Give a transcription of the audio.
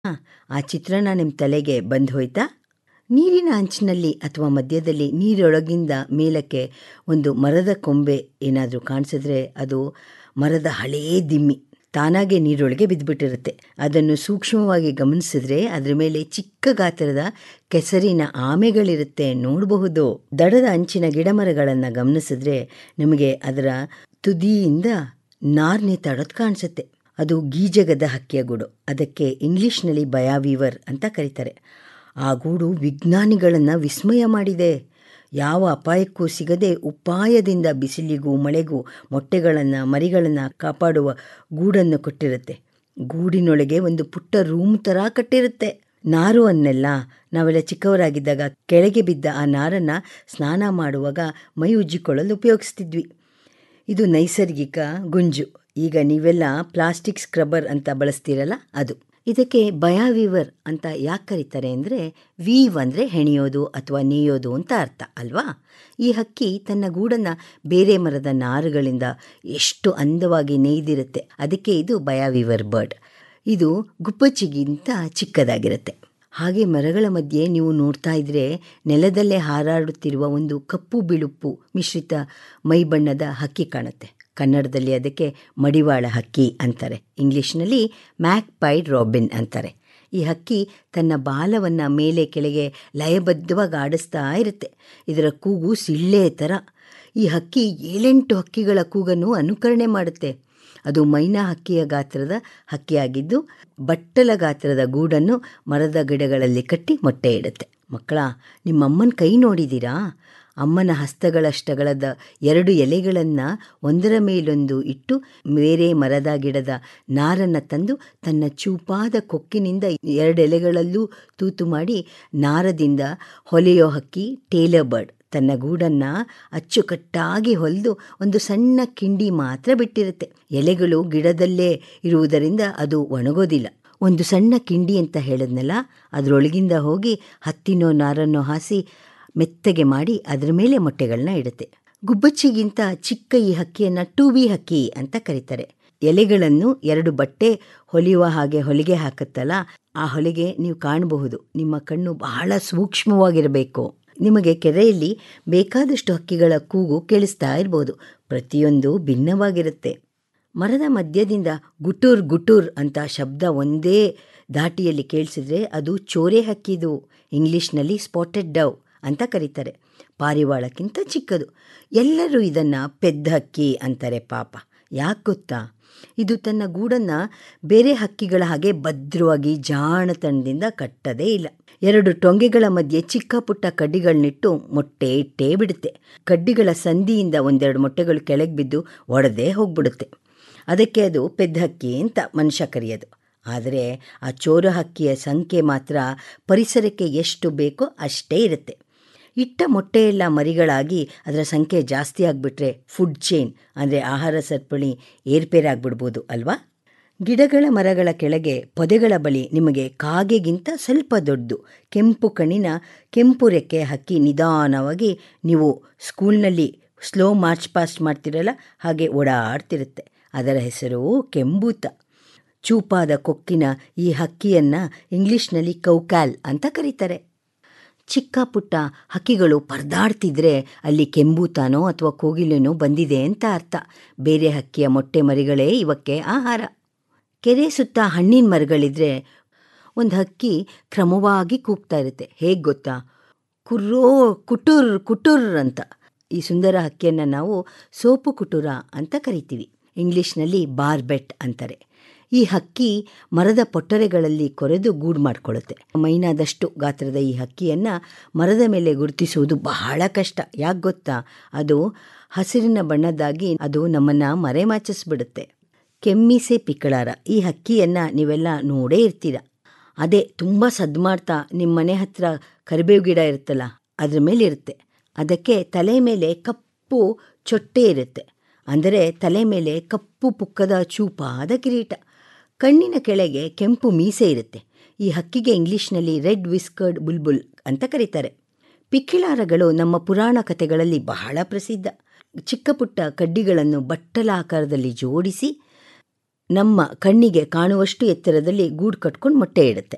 ಹಾಂ ಆ ಚಿತ್ರಣ ನಿಮ್ಮ ತಲೆಗೆ ಬಂದು ಹೋಯ್ತಾ ನೀರಿನ ಅಂಚಿನಲ್ಲಿ ಅಥವಾ ಮಧ್ಯದಲ್ಲಿ ನೀರೊಳಗಿಂದ ಮೇಲಕ್ಕೆ ಒಂದು ಮರದ ಕೊಂಬೆ ಏನಾದರೂ ಕಾಣಿಸಿದ್ರೆ ಅದು ಮರದ ಹಳೆಯ ದಿಮ್ಮಿ ತಾನಾಗೆ ನೀರೊಳಗೆ ಬಿದ್ದುಬಿಟ್ಟಿರುತ್ತೆ ಅದನ್ನು ಸೂಕ್ಷ್ಮವಾಗಿ ಗಮನಿಸಿದ್ರೆ ಅದರ ಮೇಲೆ ಚಿಕ್ಕ ಗಾತ್ರದ ಕೆಸರಿನ ಆಮೆಗಳಿರುತ್ತೆ ನೋಡಬಹುದು ದಡದ ಅಂಚಿನ ಗಿಡಮರಗಳನ್ನು ಗಮನಿಸಿದ್ರೆ ನಿಮಗೆ ಅದರ ತುದಿಯಿಂದ ನಾರ್ನೆ ತಡೋದು ಕಾಣಿಸುತ್ತೆ ಅದು ಗೀಜಗದ ಹಕ್ಕಿಯ ಗೂಡು ಅದಕ್ಕೆ ಇಂಗ್ಲೀಷ್ನಲ್ಲಿ ಬಯಾವೀವರ್ ಅಂತ ಕರೀತಾರೆ ಆ ಗೂಡು ವಿಜ್ಞಾನಿಗಳನ್ನು ವಿಸ್ಮಯ ಮಾಡಿದೆ ಯಾವ ಅಪಾಯಕ್ಕೂ ಸಿಗದೆ ಉಪಾಯದಿಂದ ಬಿಸಿಲಿಗೂ ಮಳೆಗೂ ಮೊಟ್ಟೆಗಳನ್ನು ಮರಿಗಳನ್ನು ಕಾಪಾಡುವ ಗೂಡನ್ನು ಕೊಟ್ಟಿರುತ್ತೆ ಗೂಡಿನೊಳಗೆ ಒಂದು ಪುಟ್ಟ ರೂಮ್ ಥರ ಕಟ್ಟಿರುತ್ತೆ ನಾರು ಅನ್ನೆಲ್ಲ ನಾವೆಲ್ಲ ಚಿಕ್ಕವರಾಗಿದ್ದಾಗ ಕೆಳಗೆ ಬಿದ್ದ ಆ ನಾರನ್ನು ಸ್ನಾನ ಮಾಡುವಾಗ ಮೈ ಉಜ್ಜಿಕೊಳ್ಳಲು ಉಪಯೋಗಿಸ್ತಿದ್ವಿ ಇದು ನೈಸರ್ಗಿಕ ಗುಂಜು ಈಗ ನೀವೆಲ್ಲ ಪ್ಲಾಸ್ಟಿಕ್ ಸ್ಕ್ರಬ್ಬರ್ ಅಂತ ಬಳಸ್ತೀರಲ್ಲ ಅದು ಇದಕ್ಕೆ ಬಯಾವೀವರ್ ಅಂತ ಯಾಕೆ ಕರೀತಾರೆ ಅಂದರೆ ವೀವ್ ಅಂದರೆ ಹೆಣೆಯೋದು ಅಥವಾ ನೇಯೋದು ಅಂತ ಅರ್ಥ ಅಲ್ವಾ ಈ ಹಕ್ಕಿ ತನ್ನ ಗೂಡನ್ನು ಬೇರೆ ಮರದ ನಾರುಗಳಿಂದ ಎಷ್ಟು ಅಂದವಾಗಿ ನೇಯ್ದಿರುತ್ತೆ ಅದಕ್ಕೆ ಇದು ಬಯಾವೀವರ್ ಬರ್ಡ್ ಇದು ಗುಬ್ಬಚ್ಚಿಗಿಂತ ಚಿಕ್ಕದಾಗಿರುತ್ತೆ ಹಾಗೆ ಮರಗಳ ಮಧ್ಯೆ ನೀವು ನೋಡ್ತಾ ಇದ್ರೆ ನೆಲದಲ್ಲೇ ಹಾರಾಡುತ್ತಿರುವ ಒಂದು ಕಪ್ಪು ಬಿಳುಪು ಮಿಶ್ರಿತ ಮೈಬಣ್ಣದ ಹಕ್ಕಿ ಕಾಣುತ್ತೆ ಕನ್ನಡದಲ್ಲಿ ಅದಕ್ಕೆ ಮಡಿವಾಳ ಹಕ್ಕಿ ಅಂತಾರೆ ಇಂಗ್ಲೀಷ್ನಲ್ಲಿ ಮ್ಯಾಕ್ ಪೈಡ್ ರಾಬಿನ್ ಅಂತಾರೆ ಈ ಹಕ್ಕಿ ತನ್ನ ಬಾಲವನ್ನು ಮೇಲೆ ಕೆಳಗೆ ಲಯಬದ್ಧವಾಗಿ ಆಡಿಸ್ತಾ ಇರುತ್ತೆ ಇದರ ಕೂಗು ಸಿಳ್ಳೆ ಥರ ಈ ಹಕ್ಕಿ ಏಳೆಂಟು ಹಕ್ಕಿಗಳ ಕೂಗನ್ನು ಅನುಕರಣೆ ಮಾಡುತ್ತೆ ಅದು ಮೈನಾ ಹಕ್ಕಿಯ ಗಾತ್ರದ ಹಕ್ಕಿಯಾಗಿದ್ದು ಬಟ್ಟಲ ಗಾತ್ರದ ಗೂಡನ್ನು ಮರದ ಗಿಡಗಳಲ್ಲಿ ಕಟ್ಟಿ ಮೊಟ್ಟೆ ಇಡುತ್ತೆ ಮಕ್ಕಳ ನಿಮ್ಮಮ್ಮನ ಕೈ ನೋಡಿದ್ದೀರಾ ಅಮ್ಮನ ಹಸ್ತಗಳಷ್ಟಗಳದ ಎರಡು ಎಲೆಗಳನ್ನು ಒಂದರ ಮೇಲೊಂದು ಇಟ್ಟು ಬೇರೆ ಮರದ ಗಿಡದ ನಾರನ್ನು ತಂದು ತನ್ನ ಚೂಪಾದ ಕೊಕ್ಕಿನಿಂದ ಎರಡು ಎಲೆಗಳಲ್ಲೂ ತೂತು ಮಾಡಿ ನಾರದಿಂದ ಹೊಲೆಯೋ ಹಕ್ಕಿ ಟೇಲರ್ ಬರ್ಡ್ ತನ್ನ ಗೂಡನ್ನು ಅಚ್ಚುಕಟ್ಟಾಗಿ ಹೊಲಿದು ಒಂದು ಸಣ್ಣ ಕಿಂಡಿ ಮಾತ್ರ ಬಿಟ್ಟಿರುತ್ತೆ ಎಲೆಗಳು ಗಿಡದಲ್ಲೇ ಇರುವುದರಿಂದ ಅದು ಒಣಗೋದಿಲ್ಲ ಒಂದು ಸಣ್ಣ ಕಿಂಡಿ ಅಂತ ಹೇಳಿದ್ನಲ್ಲ ಅದರೊಳಗಿಂದ ಹೋಗಿ ಹತ್ತಿನೋ ನಾರನ್ನೋ ಹಾಸಿ ಮೆತ್ತಗೆ ಮಾಡಿ ಅದರ ಮೇಲೆ ಮೊಟ್ಟೆಗಳನ್ನ ಇಡುತ್ತೆ ಗುಬ್ಬಚ್ಚಿಗಿಂತ ಚಿಕ್ಕ ಈ ಹಕ್ಕಿಯನ್ನು ಟೂಬಿ ಹಕ್ಕಿ ಅಂತ ಕರೀತಾರೆ ಎಲೆಗಳನ್ನು ಎರಡು ಬಟ್ಟೆ ಹೊಲಿಯುವ ಹಾಗೆ ಹೊಲಿಗೆ ಹಾಕುತ್ತಲ್ಲ ಆ ಹೊಲಿಗೆ ನೀವು ಕಾಣಬಹುದು ನಿಮ್ಮ ಕಣ್ಣು ಬಹಳ ಸೂಕ್ಷ್ಮವಾಗಿರಬೇಕು ನಿಮಗೆ ಕೆರೆಯಲ್ಲಿ ಬೇಕಾದಷ್ಟು ಹಕ್ಕಿಗಳ ಕೂಗು ಕೇಳಿಸ್ತಾ ಇರ್ಬೋದು ಪ್ರತಿಯೊಂದು ಭಿನ್ನವಾಗಿರುತ್ತೆ ಮರದ ಮಧ್ಯದಿಂದ ಗುಟೂರ್ ಗುಟೂರ್ ಅಂತ ಶಬ್ದ ಒಂದೇ ಧಾಟಿಯಲ್ಲಿ ಕೇಳಿಸಿದ್ರೆ ಅದು ಚೋರೆ ಹಕ್ಕಿದು ಇಂಗ್ಲೀಷ್ನಲ್ಲಿ ಸ್ಪಾಟೆಡ್ ಡವ್ ಅಂತ ಕರೀತಾರೆ ಪಾರಿವಾಳಕ್ಕಿಂತ ಚಿಕ್ಕದು ಎಲ್ಲರೂ ಇದನ್ನು ಪೆದ್ದ ಹಕ್ಕಿ ಅಂತಾರೆ ಪಾಪ ಯಾಕೆ ಗೊತ್ತಾ ಇದು ತನ್ನ ಗೂಡನ್ನು ಬೇರೆ ಹಕ್ಕಿಗಳ ಹಾಗೆ ಭದ್ರವಾಗಿ ಜಾಣತನದಿಂದ ಕಟ್ಟದೇ ಇಲ್ಲ ಎರಡು ಟೊಂಗೆಗಳ ಮಧ್ಯೆ ಚಿಕ್ಕ ಪುಟ್ಟ ಕಡ್ಡಿಗಳನ್ನಿಟ್ಟು ಮೊಟ್ಟೆ ಇಟ್ಟೇ ಬಿಡುತ್ತೆ ಕಡ್ಡಿಗಳ ಸಂಧಿಯಿಂದ ಒಂದೆರಡು ಮೊಟ್ಟೆಗಳು ಕೆಳಗೆ ಬಿದ್ದು ಒಡೆದೇ ಹೋಗ್ಬಿಡುತ್ತೆ ಅದಕ್ಕೆ ಅದು ಪೆದ್ದ ಹಕ್ಕಿ ಅಂತ ಮನುಷ್ಯ ಕರೆಯೋದು ಆದರೆ ಆ ಚೋರ ಹಕ್ಕಿಯ ಸಂಖ್ಯೆ ಮಾತ್ರ ಪರಿಸರಕ್ಕೆ ಎಷ್ಟು ಬೇಕೋ ಅಷ್ಟೇ ಇರುತ್ತೆ ಇಟ್ಟ ಮೊಟ್ಟೆಯೆಲ್ಲ ಮರಿಗಳಾಗಿ ಅದರ ಸಂಖ್ಯೆ ಜಾಸ್ತಿ ಆಗಿಬಿಟ್ರೆ ಫುಡ್ ಚೈನ್ ಅಂದರೆ ಆಹಾರ ಸರಪಳಿ ಏರ್ಪೇರಾಗ್ಬಿಡ್ಬೋದು ಅಲ್ವಾ ಗಿಡಗಳ ಮರಗಳ ಕೆಳಗೆ ಪೊದೆಗಳ ಬಳಿ ನಿಮಗೆ ಕಾಗೆಗಿಂತ ಸ್ವಲ್ಪ ದೊಡ್ಡದು ಕೆಂಪು ಕಣ್ಣಿನ ಕೆಂಪು ರೆಕ್ಕೆ ಹಕ್ಕಿ ನಿಧಾನವಾಗಿ ನೀವು ಸ್ಕೂಲ್ನಲ್ಲಿ ಸ್ಲೋ ಮಾರ್ಚ್ ಪಾಸ್ಟ್ ಮಾಡ್ತಿರಲ್ಲ ಹಾಗೆ ಓಡಾಡ್ತಿರುತ್ತೆ ಅದರ ಹೆಸರು ಕೆಂಬೂತ ಚೂಪಾದ ಕೊಕ್ಕಿನ ಈ ಹಕ್ಕಿಯನ್ನು ಇಂಗ್ಲೀಷ್ನಲ್ಲಿ ಕೌಕ್ಯಾಲ್ ಅಂತ ಕರೀತಾರೆ ಚಿಕ್ಕ ಪುಟ್ಟ ಹಕ್ಕಿಗಳು ಪರದಾಡ್ತಿದ್ರೆ ಅಲ್ಲಿ ಕೆಂಬೂತಾನೋ ಅಥವಾ ಕೋಗಿಲೆನೋ ಬಂದಿದೆ ಅಂತ ಅರ್ಥ ಬೇರೆ ಹಕ್ಕಿಯ ಮೊಟ್ಟೆ ಮರಿಗಳೇ ಇವಕ್ಕೆ ಆಹಾರ ಕೆರೆ ಸುತ್ತ ಹಣ್ಣಿನ ಮರಗಳಿದ್ರೆ ಒಂದು ಹಕ್ಕಿ ಕ್ರಮವಾಗಿ ಕೂಗ್ತಾ ಇರುತ್ತೆ ಹೇಗೆ ಗೊತ್ತಾ ಕುರ್ರೋ ಕುಟುರ್ ಕುಟುರ್ ಅಂತ ಈ ಸುಂದರ ಹಕ್ಕಿಯನ್ನು ನಾವು ಸೋಪು ಕುಟುರ ಅಂತ ಕರಿತೀವಿ ಇಂಗ್ಲೀಷ್ನಲ್ಲಿ ಬಾರ್ಬೆಟ್ ಅಂತಾರೆ ಈ ಹಕ್ಕಿ ಮರದ ಪೊಟ್ಟರೆಗಳಲ್ಲಿ ಕೊರೆದು ಗೂಡು ಮಾಡಿಕೊಳ್ಳುತ್ತೆ ಮೈನಾದಷ್ಟು ಗಾತ್ರದ ಈ ಹಕ್ಕಿಯನ್ನು ಮರದ ಮೇಲೆ ಗುರುತಿಸುವುದು ಬಹಳ ಕಷ್ಟ ಯಾಕೆ ಗೊತ್ತಾ ಅದು ಹಸಿರಿನ ಬಣ್ಣದ್ದಾಗಿ ಅದು ನಮ್ಮನ್ನು ಮರೆಮಾಚಿಸ್ಬಿಡುತ್ತೆ ಕೆಮ್ಮಿಸೆ ಪಿಕ್ಕಳಾರ ಈ ಹಕ್ಕಿಯನ್ನು ನೀವೆಲ್ಲ ನೋಡೇ ಇರ್ತೀರ ಅದೇ ತುಂಬ ಸದ್ದು ಮಾಡ್ತಾ ನಿಮ್ಮ ಮನೆ ಹತ್ರ ಕರಿಬೇವು ಗಿಡ ಇರುತ್ತಲ್ಲ ಅದ್ರ ಮೇಲೆ ಇರುತ್ತೆ ಅದಕ್ಕೆ ತಲೆ ಮೇಲೆ ಕಪ್ಪು ಚೊಟ್ಟೆ ಇರುತ್ತೆ ಅಂದರೆ ತಲೆ ಮೇಲೆ ಕಪ್ಪು ಪುಕ್ಕದ ಚೂಪಾದ ಕಿರೀಟ ಕಣ್ಣಿನ ಕೆಳಗೆ ಕೆಂಪು ಮೀಸೆ ಇರುತ್ತೆ ಈ ಹಕ್ಕಿಗೆ ಇಂಗ್ಲೀಷ್ನಲ್ಲಿ ರೆಡ್ ವಿಸ್ಕರ್ಡ್ ಬುಲ್ಬುಲ್ ಅಂತ ಕರೀತಾರೆ ಪಿಕ್ಕಿಳಾರಗಳು ನಮ್ಮ ಪುರಾಣ ಕಥೆಗಳಲ್ಲಿ ಬಹಳ ಪ್ರಸಿದ್ಧ ಚಿಕ್ಕ ಪುಟ್ಟ ಕಡ್ಡಿಗಳನ್ನು ಬಟ್ಟಲ ಆಕಾರದಲ್ಲಿ ಜೋಡಿಸಿ ನಮ್ಮ ಕಣ್ಣಿಗೆ ಕಾಣುವಷ್ಟು ಎತ್ತರದಲ್ಲಿ ಗೂಡು ಕಟ್ಕೊಂಡು ಮೊಟ್ಟೆ ಇಡುತ್ತೆ